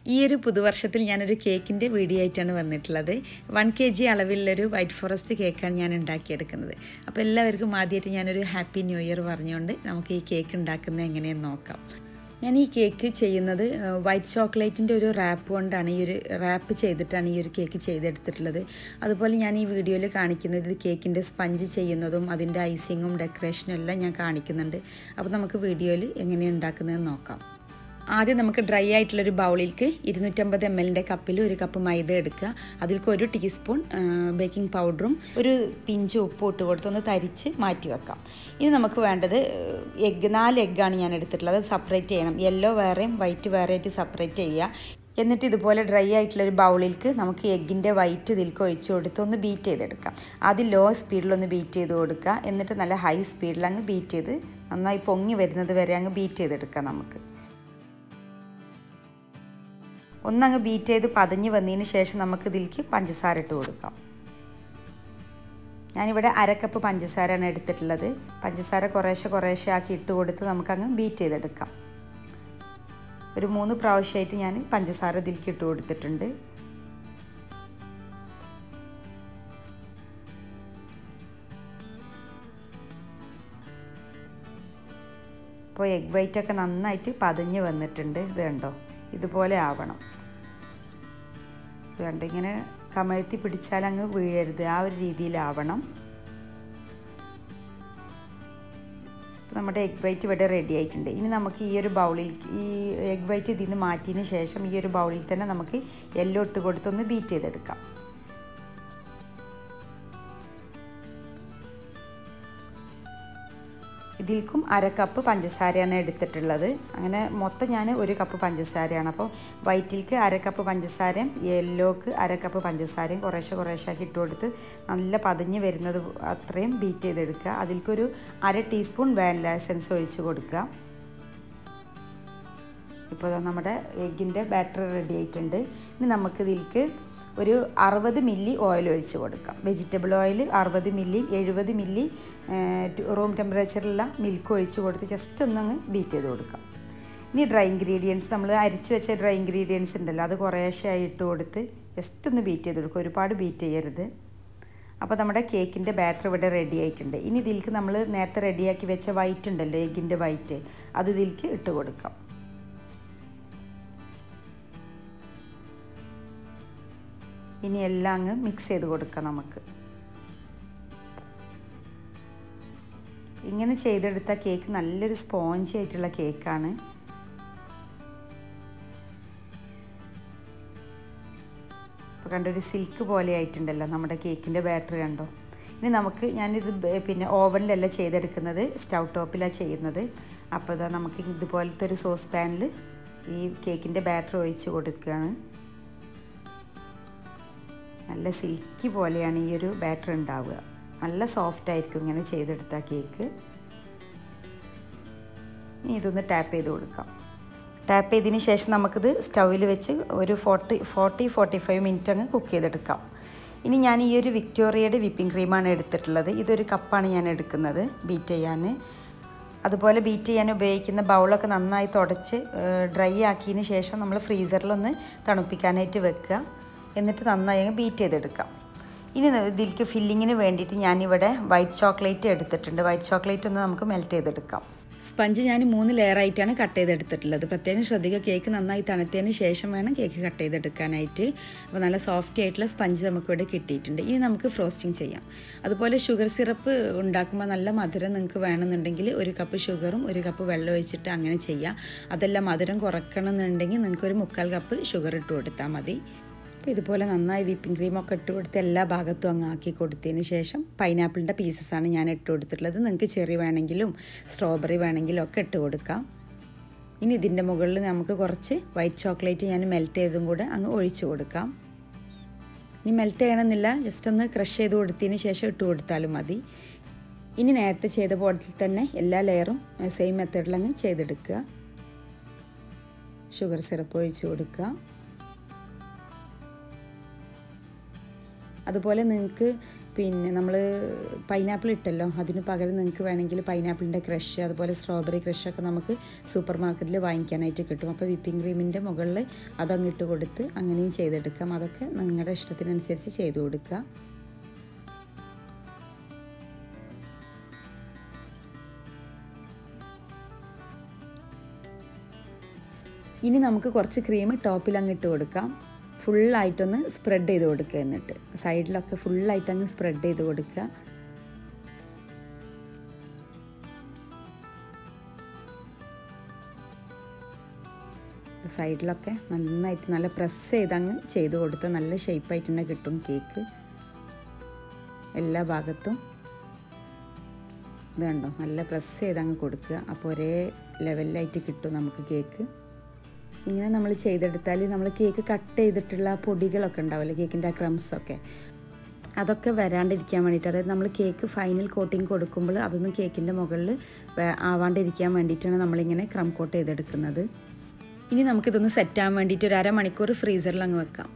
ഈ ഒരു പുതുവർഷത്തിൽ ഞാനൊരു കേക്കിൻ്റെ വീഡിയോ ആയിട്ടാണ് വന്നിട്ടുള്ളത് വൺ കെ ജി അളവിലൊരു വൈറ്റ് ഫോറസ്റ്റ് കേക്കാണ് ഞാൻ ഉണ്ടാക്കിയെടുക്കുന്നത് അപ്പോൾ എല്ലാവർക്കും ആദ്യമായിട്ട് ഞാനൊരു ഹാപ്പി ന്യൂ ഇയർ പറഞ്ഞുകൊണ്ട് നമുക്ക് ഈ കേക്ക് ഉണ്ടാക്കുന്നത് എങ്ങനെയെന്ന് നോക്കാം ഞാൻ ഈ കേക്ക് ചെയ്യുന്നത് വൈറ്റ് ചോക്ലേറ്റിൻ്റെ ഒരു റാപ്പ് കൊണ്ടാണ് ഈ ഒരു റാപ്പ് ചെയ്തിട്ടാണ് ഈ ഒരു കേക്ക് ചെയ്തെടുത്തിട്ടുള്ളത് അതുപോലെ ഞാൻ ഈ വീഡിയോയിൽ കാണിക്കുന്നത് ഇത് കേക്കിൻ്റെ സ്പഞ്ച് ചെയ്യുന്നതും അതിൻ്റെ ഐസിങ്ങും ഡെക്കറേഷനും എല്ലാം ഞാൻ കാണിക്കുന്നുണ്ട് അപ്പോൾ നമുക്ക് വീഡിയോയിൽ എങ്ങനെയാണ് ഉണ്ടാക്കുന്നതെന്ന് നോക്കാം ആദ്യം നമുക്ക് ഡ്രൈ ആയിട്ടുള്ളൊരു ബൗളിലേക്ക് ഇരുന്നൂറ്റമ്പത് എം എല്ലിൻ്റെ കപ്പിൽ ഒരു കപ്പ് മൈദ എടുക്കുക അതിലേക്ക് ഒരു ടീസ്പൂൺ ബേക്കിംഗ് പൗഡറും ഒരു പിഞ്ച് ഉപ്പ് ഇട്ട് കൊടുത്തൊന്ന് തരിച്ച് മാറ്റി വെക്കാം ഇനി നമുക്ക് വേണ്ടത് എഗ്ഗ് നാല് എഗ്ഗാണ് ഞാൻ എടുത്തിട്ടുള്ളത് അത് സെപ്പറേറ്റ് ചെയ്യണം യെല്ലോ വേറെയും വൈറ്റ് വേറെ ആയിട്ട് സെപ്പറേറ്റ് ചെയ്യുക എന്നിട്ട് ഇതുപോലെ ഡ്രൈ ആയിട്ടുള്ളൊരു ബൗളിലേക്ക് നമുക്ക് എഗ്ഗിൻ്റെ വൈറ്റ് ഇതിലേക്ക് ഒഴിച്ചു കൊടുത്ത് ഒന്ന് ബീറ്റ് ചെയ്തെടുക്കാം ആദ്യം ലോ സ്പീഡിലൊന്ന് ബീറ്റ് ചെയ്ത് കൊടുക്കുക എന്നിട്ട് നല്ല ഹൈ സ്പീഡിൽ അങ്ങ് ബീറ്റ് ചെയ്ത് നന്നായി പൊങ്ങി വരുന്നത് വരെ അങ്ങ് ബീറ്റ് ചെയ്തെടുക്കാം നമുക്ക് ഒന്നങ്ങ് ബീറ്റ് ചെയ്ത് പതഞ്ഞ് വന്നതിന് ശേഷം നമുക്ക് ഇതിലേക്ക് പഞ്ചസാര ഇട്ട് കൊടുക്കാം ഞാനിവിടെ അരക്കപ്പ് പഞ്ചസാരയാണ് എടുത്തിട്ടുള്ളത് പഞ്ചസാര കുറേശ്ശെ കുറേശ്ശെ ആക്കി ഇട്ട് കൊടുത്ത് നമുക്കങ്ങ് ബീറ്റ് ചെയ്തെടുക്കാം ഒരു മൂന്ന് പ്രാവശ്യമായിട്ട് ഞാൻ പഞ്ചസാര ഇതിലേക്ക് ഇട്ട് കൊടുത്തിട്ടുണ്ട് ഇപ്പോൾ എഗ് വൈറ്റൊക്കെ നന്നായിട്ട് പതഞ്ഞ് വന്നിട്ടുണ്ട് ഇത് കണ്ടോ ഇതുപോലെ ആവണം ഇത് കണ്ടോ ഇങ്ങനെ കമഴ്ത്തി പിടിച്ചാൽ അങ്ങ് വീഴരുത് ആ ഒരു രീതിയിലാവണം നമ്മുടെ എഗ് വൈറ്റ് ഇവിടെ റെഡി ആയിട്ടുണ്ട് ഇനി നമുക്ക് ഈ ഒരു ബൗളിൽ ഈ എഗ് വൈറ്റ് ഇതിൽ നിന്ന് മാറ്റിയതിന് ശേഷം ഈ ഒരു ബൗളിൽ തന്നെ നമുക്ക് എല്ലോ ഇട്ട് കൊടുത്തൊന്ന് ബീറ്റ് ചെയ്തെടുക്കാം ഇതിൽക്കും അര കപ്പ് പഞ്ചസാരയാണ് എടുത്തിട്ടുള്ളത് അങ്ങനെ മൊത്തം ഞാൻ ഒരു കപ്പ് പഞ്ചസാരയാണ് അപ്പോൾ വൈറ്റിലേക്ക് അര കപ്പ് പഞ്ചസാരയും യെല്ലോക്ക് അര കപ്പ് പഞ്ചസാരയും കുറേശ്ശെ കുറേശ്ശെ ആക്കി ഇട്ട് കൊടുത്ത് നല്ല പതിഞ്ഞ് വരുന്നത് അത്രയും ബീറ്റ് ചെയ്തെടുക്കുക അതിൽക്കൊരു അര ടീസ്പൂൺ വാനില എസൻസ് ഒഴിച്ച് കൊടുക്കുക ഇപ്പോൾ നമ്മുടെ എഗ്ഗിൻ്റെ ബാറ്റർ റെഡി ആയിട്ടുണ്ട് ഇനി നമുക്ക് ഇതിലേക്ക് ഒരു അറുപത് മില്ലി ഓയിൽ ഒഴിച്ച് കൊടുക്കാം വെജിറ്റബിൾ ഓയിൽ അറുപത് മില്ലി എഴുപത് മില്ലി റൂം ടെമ്പറേച്ചറിലുള്ള മിൽക്ക് ഒഴിച്ച് കൊടുത്ത് ജസ്റ്റ് ഒന്നങ്ങ് ബീറ്റ് ചെയ്ത് കൊടുക്കാം ഇനി ഡ്രൈ ഇൻഗ്രീഡിയൻസ് നമ്മൾ അരിച്ച് വെച്ച ഡ്രൈ ഇൻഗ്രീഡിയൻസ് ഉണ്ടല്ലോ അത് കുറേശ്ശെ ആയി ഇട്ട് കൊടുത്ത് ജസ്റ്റ് ഒന്ന് ബീറ്റ് ചെയ്ത് കൊടുക്കുക ഒരുപാട് ബീറ്റ് ചെയ്യരുത് അപ്പോൾ നമ്മുടെ കേക്കിൻ്റെ ബാറ്റർ ഇവിടെ റെഡി ആയിട്ടുണ്ട് ഇനി ഇതിലേക്ക് നമ്മൾ നേരത്തെ റെഡിയാക്കി വെച്ച വൈറ്റ് ഉണ്ടല്ലോ എഗ്ഗിൻ്റെ വൈറ്റ് അത് ഇതിലേക്ക് ഇട്ട് കൊടുക്കാം ഇനി എല്ലാം അങ്ങ് മിക്സ് ചെയ്ത് കൊടുക്കാം നമുക്ക് ഇങ്ങനെ ചെയ്തെടുത്ത കേക്ക് നല്ലൊരു സ്പോഞ്ച് ആയിട്ടുള്ള കേക്കാണ് ഇപ്പോൾ കണ്ടൊരു സിൽക്ക് പോലെ ആയിട്ടുണ്ടല്ലോ നമ്മുടെ കേക്കിൻ്റെ ബാറ്ററി കണ്ടോ ഇനി നമുക്ക് ഞാനിത് പിന്നെ ഓവനിലല്ല ചെയ്തെടുക്കുന്നത് സ്റ്റൗ ടോപ്പിലാണ് ചെയ്യുന്നത് അപ്പോൾ ഇതാ നമുക്ക് ഇതുപോലത്തെ ഒരു സോസ് പാനിൽ ഈ കേക്കിൻ്റെ ബാറ്റർ ഒഴിച്ച് കൊടുക്കുകയാണ് നല്ല സിൽക്കി പോലെയാണ് ഈ ഒരു ബാറ്റർ ഉണ്ടാവുക നല്ല സോഫ്റ്റ് ആയിരിക്കും ഇങ്ങനെ ചെയ്തെടുത്ത കേക്ക് ഇനി ഇതൊന്ന് ടാപ്പ് ചെയ്ത് കൊടുക്കാം ടാപ്പ് ചെയ്തതിന് ശേഷം നമുക്കിത് സ്റ്റൗവിൽ വെച്ച് ഒരു forty forty forty five minute അങ്ങ് കുക്ക് ചെയ്തെടുക്കാം ഇനി ഞാൻ ഈ ഒരു വിക്ടോറിയയുടെ വിപ്പിംഗ് ക്രീമാണ് എടുത്തിട്ടുള്ളത് ഇതൊരു കപ്പാണ് ഞാൻ എടുക്കുന്നത് ബീറ്റ് ചെയ്യാൻ അതുപോലെ ബീറ്റ് ചെയ്യാൻ ഉപയോഗിക്കുന്ന ബൗളൊക്കെ നന്നായി തുടച്ച് ഡ്രൈ ആക്കിയതിന് ശേഷം നമ്മൾ ഫ്രീസറിലൊന്ന് തണുപ്പിക്കാനായിട്ട് വെക്കുക എന്നിട്ട് നന്നായി ബീറ്റ് ചെയ്തെടുക്കാം ഇനി ഇതിലേക്ക് ഫില്ലിങ്ങിന് വേണ്ടിയിട്ട് ഞാനിവിടെ വൈറ്റ് ചോക്ലേറ്റ് എടുത്തിട്ടുണ്ട് വൈറ്റ് ചോക്ലേറ്റ് ഒന്ന് നമുക്ക് മെൽറ്റ് ചെയ്തെടുക്കാം സ്പഞ്ച് ഞാൻ മൂന്ന് ലെയറായിട്ടാണ് കട്ട് ചെയ്തെടുത്തിട്ടുള്ളത് പ്രത്യേകം ശ്രദ്ധിക്കുക കേക്ക് നന്നായി തണുത്തതിന് ശേഷം വേണം കേക്ക് കട്ട് ചെയ്തെടുക്കാനായിട്ട് അപ്പോൾ നല്ല സോഫ്റ്റ് ആയിട്ടുള്ള സ്പഞ്ച് നമുക്കിവിടെ കിട്ടിയിട്ടുണ്ട് ഇനി നമുക്ക് ഫ്രോസ്റ്റിംഗ് ചെയ്യാം അതുപോലെ ഷുഗർ സിറപ്പ് ഉണ്ടാക്കുമ്പോൾ നല്ല മധുരം നിങ്ങൾക്ക് വേണമെന്നുണ്ടെങ്കിൽ ഒരു കപ്പ് ഷുഗറും ഒരു കപ്പ് വെള്ളം ഒഴിച്ചിട്ട് അങ്ങനെ ചെയ്യാം അതല്ല മധുരം കുറയ്ക്കണമെന്നുണ്ടെങ്കിൽ നിങ്ങൾക്ക് ഒരു മുക്കാൽ കപ്പ് ഷുഗർ ഇട്ട് കൊടുത്താൽ മതി അപ്പോൾ ഇതുപോലെ നന്നായി വിപ്പിംഗ് ക്രീമൊക്കെ ഇട്ട് കൊടുത്ത് എല്ലാ ഭാഗത്തും അങ്ങ് ആക്കി കൊടുത്തതിന് ശേഷം പൈനാപ്പിളിൻ്റെ പീസസാണ് ഞാൻ ഇട്ട് കൊടുത്തിട്ടുള്ളത് നിങ്ങൾക്ക് ചെറി വേണമെങ്കിലും സ്ട്രോബെറി വേണമെങ്കിലും ഒക്കെ ഇട്ട് കൊടുക്കാം ഇനി ഇതിൻ്റെ മുകളിൽ നമുക്ക് കുറച്ച് വൈറ്റ് ചോക്ലേറ്റ് ഞാൻ മെൽറ്റ് ചെയ്തും കൂടെ അങ്ങ് ഒഴിച്ചു കൊടുക്കാം ഇനി മെൽറ്റ് ചെയ്യണമെന്നില്ല ജസ്റ്റ് ഒന്ന് ക്രഷ് ചെയ്ത് കൊടുത്തതിന് ശേഷം ഇട്ട് കൊടുത്താലും മതി ഇനി നേരത്തെ ചെയ്ത പോലത്തിൽ തന്നെ എല്ലാ ലെയറും സെയിം മെത്തേഡിലങ്ങ് ചെയ്തെടുക്കുക ഷുഗർ സിറപ്പ് ഒഴിച്ച് കൊടുക്കുക അതുപോലെ നിങ്ങൾക്ക് പിന്നെ നമ്മൾ പൈനാപ്പിൾ ഇട്ടല്ലോ അതിന് പകരം നിങ്ങൾക്ക് വേണമെങ്കിൽ പൈനാപ്പിളിൻ്റെ ക്രഷ് അതുപോലെ സ്ട്രോബെറി ക്രഷൊക്കെ നമുക്ക് സൂപ്പർ മാർക്കറ്റിൽ വാങ്ങിക്കാനായിട്ട് കിട്ടും അപ്പോൾ വിപ്പിംഗ് ക്രീമിൻ്റെ മുകളിൽ അതങ്ങിട്ട് കൊടുത്ത് അങ്ങനെയും ചെയ്തെടുക്കാം അതൊക്കെ നിങ്ങളുടെ ഇഷ്ടത്തിനനുസരിച്ച് ചെയ്ത് കൊടുക്കുക ഇനി നമുക്ക് കുറച്ച് ക്രീം ടോപ്പിൽ അങ്ങ് ഇട്ട് കൊടുക്കാം ഫുള്ളായിട്ടൊന്ന് സ്പ്രെഡ് ചെയ്ത് കൊടുക്കുക എന്നിട്ട് സൈഡിലൊക്കെ ഫുള്ളായിട്ട് അങ്ങ് സ്പ്രെഡ് ചെയ്ത് കൊടുക്കുക സൈഡിലൊക്കെ നന്നായിട്ട് നല്ല പ്രസ് ചെയ്ത് അങ്ങ് ചെയ്ത് കൊടുത്ത് നല്ല ഷേപ്പായിട്ട് തന്നെ കിട്ടും കേക്ക് എല്ലാ ഭാഗത്തും ഇത് കണ്ടോ നല്ല പ്രസ് ചെയ്ത് അങ്ങ് കൊടുക്കുക അപ്പോൾ ഒരേ ലെവലിലായിട്ട് കിട്ടും നമുക്ക് കേക്ക് ഇങ്ങനെ നമ്മൾ ചെയ്തെടുത്താൽ നമ്മൾ കേക്ക് കട്ട് ചെയ്തിട്ടുള്ള പൊടികളൊക്കെ ഉണ്ടാവില്ലേ കേക്കിൻ്റെ ആ ക്രംസൊക്കെ അതൊക്കെ വരാണ്ടിരിക്കാൻ വേണ്ടിയിട്ട് അതായത് നമ്മൾ കേക്ക് ഫൈനൽ കോട്ടിങ് കൊടുക്കുമ്പോൾ അതൊന്നും കേക്കിൻ്റെ മുകളിൽ ആവാണ്ടിരിക്കാൻ വേണ്ടിയിട്ടാണ് നമ്മളിങ്ങനെ ക്രം കോട്ട് ചെയ്തെടുക്കുന്നത് ഇനി നമുക്കിതൊന്ന് സെറ്റ് ആവാൻ വേണ്ടിയിട്ട് ഒരു അരമണിക്കൂർ ഫ്രീസറിൽ അങ്ങ് വെക്കാം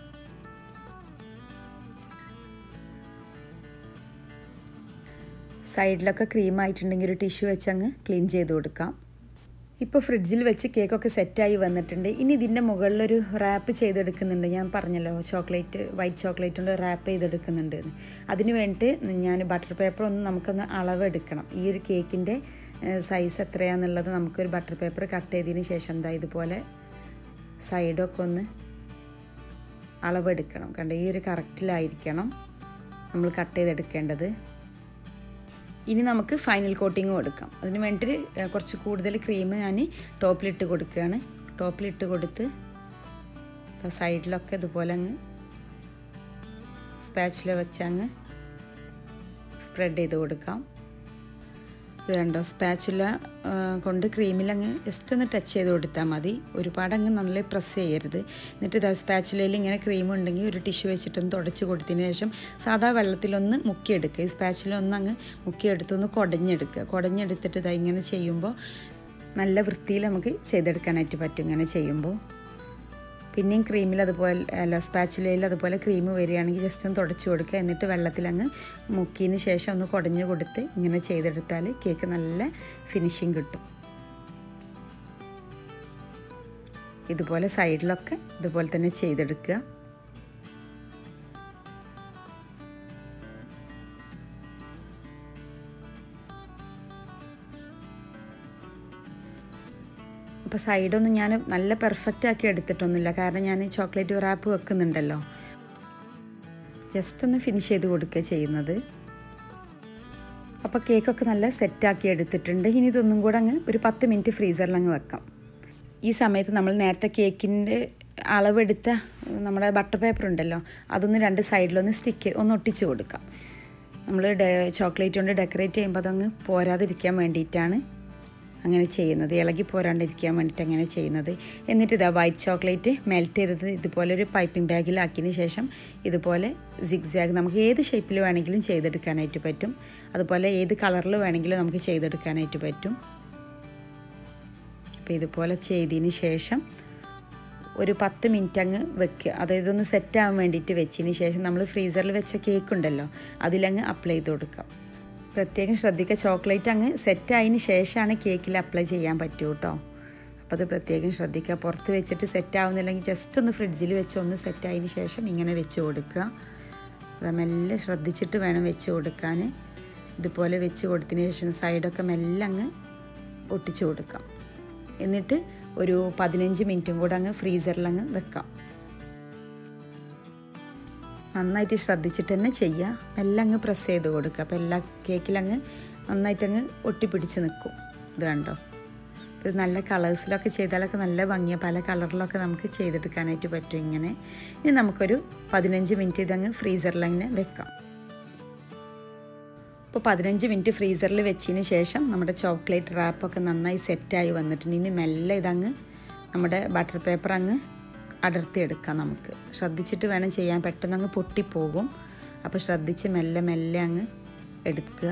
സൈഡിലൊക്കെ ക്രീം ആയിട്ടുണ്ടെങ്കിൽ ഒരു ടിഷ്യൂ വെച്ച് അങ്ങ് ക്ലീൻ ചെയ്ത് കൊടുക്കാം ഇപ്പോൾ ഫ്രിഡ്ജിൽ വെച്ച് കേക്കൊക്കെ സെറ്റായി വന്നിട്ടുണ്ട് ഇനി ഇതിൻ്റെ മുകളിലൊരു റാപ്പ് ചെയ്തെടുക്കുന്നുണ്ട് ഞാൻ പറഞ്ഞല്ലോ ചോക്ലേറ്റ് വൈറ്റ് ചോക്ലേറ്റ് കൊണ്ട് റാപ്പ് ചെയ്തെടുക്കുന്നുണ്ട് അതിന് വേണ്ടിയിട്ട് ഞാൻ ബട്ടർ പേപ്പർ ഒന്ന് നമുക്കൊന്ന് അളവെടുക്കണം ഈ ഒരു കേക്കിൻ്റെ സൈസ് എത്രയാണെന്നുള്ളത് നമുക്കൊരു ബട്ടർ പേപ്പർ കട്ട് ചെയ്തതിന് ശേഷം എന്താ ഇതുപോലെ സൈഡൊക്കെ ഒന്ന് അളവെടുക്കണം കണ്ടോ ഈ ഒരു കറക്റ്റിലായിരിക്കണം നമ്മൾ കട്ട് ചെയ്തെടുക്കേണ്ടത് ഇനി നമുക്ക് ഫൈനൽ കോട്ടിങ് കൊടുക്കാം അതിന് വേണ്ടിയിട്ട് കുറച്ച് കൂടുതൽ ക്രീം ഞാൻ ടോപ്പിലിട്ട് കൊടുക്കുകയാണ് ടോപ്പിലിട്ട് കൊടുത്ത് സൈഡിലൊക്കെ ഇതുപോലെ അങ്ങ് സ്പാച്ചിൽ വെച്ച് അങ്ങ് സ്പ്രെഡ് ചെയ്ത് കൊടുക്കാം ഇത് കണ്ടോ സ്പാച്ചുല കൊണ്ട് ക്രീമിൽ അങ്ങ് ജസ്റ്റ് ഒന്ന് ടച്ച് ചെയ്ത് കൊടുത്താൽ മതി ഒരുപാട് അങ്ങ് നല്ല പ്രസ് ചെയ്യരുത് എന്നിട്ട് ഇതാ സ്പാച്ചുലയിൽ ഇങ്ങനെ ക്രീം ഉണ്ടെങ്കിൽ ഒരു ടിഷ്യൂ വെച്ചിട്ടൊന്ന് തുടച്ച് കൊടുത്തതിന് ശേഷം സാധാ വെള്ളത്തിലൊന്ന് മുക്കിയെടുക്കുക ഈ സ്പാച്ചുല ഒന്ന് അങ്ങ് മുക്കിയെടുത്തൊന്ന് കുടഞ്ഞെടുക്കുക കുടഞ്ഞെടുത്തിട്ട് ഇതാ ഇങ്ങനെ ചെയ്യുമ്പോൾ നല്ല വൃത്തിയിൽ നമുക്ക് ചെയ്തെടുക്കാനായിട്ട് പറ്റും ഇങ്ങനെ ചെയ്യുമ്പോൾ പിന്നെയും ക്രീമിൽ അതുപോലെ അല്ല സ്പാച്ചുലയിൽ അതുപോലെ ക്രീം വരികയാണെങ്കിൽ ജസ്റ്റ് ഒന്ന് തുടച്ചു കൊടുക്കുക എന്നിട്ട് വെള്ളത്തിലങ്ങ് മുക്കിയതിന് ശേഷം ഒന്ന് കുടഞ്ഞു കൊടുത്ത് ഇങ്ങനെ ചെയ്തെടുത്താൽ കേക്ക് നല്ല ഫിനിഷിങ് കിട്ടും ഇതുപോലെ സൈഡിലൊക്കെ ഇതുപോലെ തന്നെ ചെയ്തെടുക്കുക അപ്പോൾ സൈഡൊന്നും ഞാൻ നല്ല പെർഫെക്റ്റ് ആക്കി എടുത്തിട്ടൊന്നുമില്ല കാരണം ഞാൻ ചോക്ലേറ്റ് റാപ്പ് വെക്കുന്നുണ്ടല്ലോ ജസ്റ്റ് ഒന്ന് ഫിനിഷ് ചെയ്ത് കൊടുക്കുക ചെയ്യുന്നത് അപ്പോൾ കേക്കൊക്കെ നല്ല സെറ്റാക്കി എടുത്തിട്ടുണ്ട് ഇനി ഇതൊന്നും കൂടെ അങ്ങ് ഒരു പത്ത് മിനിറ്റ് ഫ്രീസറിൽ അങ്ങ് വെക്കാം ഈ സമയത്ത് നമ്മൾ നേരത്തെ കേക്കിൻ്റെ അളവെടുത്ത നമ്മുടെ ബട്ടർ പേപ്പർ ഉണ്ടല്ലോ അതൊന്ന് രണ്ട് സൈഡിലൊന്ന് സ്റ്റിക്ക് ഒന്ന് ഒട്ടിച്ച് കൊടുക്കാം നമ്മൾ ചോക്ലേറ്റ് കൊണ്ട് ഡെക്കറേറ്റ് ചെയ്യുമ്പോൾ അതങ്ങ് പോരാതിരിക്കാൻ വേണ്ടിയിട്ടാണ് അങ്ങനെ ചെയ്യുന്നത് ഇളകി പോരാണ്ടിരിക്കാൻ വേണ്ടിയിട്ട് അങ്ങനെ ചെയ്യുന്നത് എന്നിട്ട് ഇതാ വൈറ്റ് ചോക്ലേറ്റ് മെൽറ്റ് ചെയ്തത് ഇതുപോലെ ഒരു പൈപ്പിംഗ് ബാഗിലാക്കിയതിന് ശേഷം ഇതുപോലെ സിഗ്സാഗ് നമുക്ക് ഏത് ഷേപ്പിൽ വേണമെങ്കിലും ചെയ്തെടുക്കാനായിട്ട് പറ്റും അതുപോലെ ഏത് കളറിൽ വേണമെങ്കിലും നമുക്ക് ചെയ്തെടുക്കാനായിട്ട് പറ്റും അപ്പോൾ ഇതുപോലെ ചെയ്തതിന് ശേഷം ഒരു പത്ത് മിനിറ്റ് അങ്ങ് വെക്കുക അതായത് ഒന്ന് സെറ്റ് ആവാൻ വേണ്ടിയിട്ട് വെച്ചതിന് ശേഷം നമ്മൾ ഫ്രീസറിൽ വെച്ച കേക്ക് ഉണ്ടല്ലോ അതിലങ്ങ് അപ്ലൈ ചെയ്ത് കൊടുക്കാം പ്രത്യേകം ശ്രദ്ധിക്കുക ചോക്ലേറ്റ് അങ്ങ് സെറ്റ് ആയതിന് ശേഷമാണ് കേക്കിൽ അപ്ലൈ ചെയ്യാൻ പറ്റൂ കേട്ടോ അപ്പോൾ അത് പ്രത്യേകം ശ്രദ്ധിക്കുക പുറത്ത് വെച്ചിട്ട് സെറ്റ് ആവുന്നില്ലെങ്കിൽ ജസ്റ്റ് ഒന്ന് ഫ്രിഡ്ജിൽ വെച്ച് ഒന്ന് സെറ്റ് ആയതിന് ശേഷം ഇങ്ങനെ വെച്ച് കൊടുക്കുക അത് മെല്ലെ ശ്രദ്ധിച്ചിട്ട് വേണം വെച്ച് കൊടുക്കാൻ ഇതുപോലെ വെച്ച് കൊടുത്തതിന് ശേഷം സൈഡൊക്കെ മെല്ലെ അങ്ങ് ഒട്ടിച്ച് കൊടുക്കാം എന്നിട്ട് ഒരു പതിനഞ്ച് മിനിറ്റും കൂടെ അങ്ങ് ഫ്രീസറിൽ അങ്ങ് വെക്കാം നന്നായിട്ട് ശ്രദ്ധിച്ചിട്ട് തന്നെ ചെയ്യുക എല്ലാം അങ്ങ് പ്രസ് ചെയ്ത് കൊടുക്കുക അപ്പോൾ എല്ലാ കേക്കിലങ്ങ് നന്നായിട്ട് അങ്ങ് ഒട്ടിപ്പിടിച്ച് നിൽക്കും ഇത് കണ്ടോ ഇത് നല്ല കളേഴ്സിലൊക്കെ ചെയ്താലൊക്കെ നല്ല ഭംഗിയാണ് പല കളറിലൊക്കെ നമുക്ക് ചെയ്തെടുക്കാനായിട്ട് പറ്റും ഇങ്ങനെ ഇനി നമുക്കൊരു പതിനഞ്ച് മിനിറ്റ് ഇതങ്ങ് ഫ്രീസറിൽ അങ്ങനെ വെക്കാം ഇപ്പോൾ പതിനഞ്ച് മിനിറ്റ് ഫ്രീസറിൽ വെച്ചതിന് ശേഷം നമ്മുടെ ചോക്ലേറ്റ് റാപ്പൊക്കെ നന്നായി സെറ്റായി വന്നിട്ടുണ്ട് ഇനി മെല്ലെ ഇതങ്ങ് നമ്മുടെ ബട്ടർ പേപ്പർ അങ്ങ് അടർത്തിയെടുക്കാം നമുക്ക് ശ്രദ്ധിച്ചിട്ട് വേണം ചെയ്യാൻ പെട്ടെന്ന് അങ്ങ് പൊട്ടിപ്പോകും അപ്പോൾ ശ്രദ്ധിച്ച് മെല്ലെ മെല്ലെ അങ്ങ് എടുക്കുക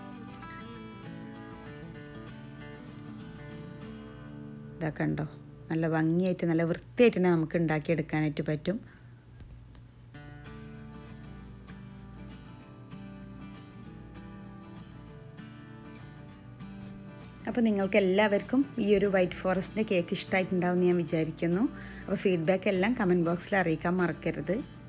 ഇതാ കണ്ടോ നല്ല ഭംഗിയായിട്ട് നല്ല വൃത്തിയായിട്ട് തന്നെ നമുക്ക് ഉണ്ടാക്കിയെടുക്കാനായിട്ട് പറ്റും അപ്പോൾ നിങ്ങൾക്ക് എല്ലാവർക്കും ഈ ഒരു വൈറ്റ് ഫോറസ്റ്റിൻ്റെ കേക്ക് ഇഷ്ടമായിട്ടുണ്ടാവും എന്ന് ഞാൻ വിചാരിക്കുന്നു അപ്പോൾ ഫീഡ്ബാക്ക് എല്ലാം കമൻറ്റ് ബോക്സിൽ അറിയിക്കാൻ മറക്കരുത്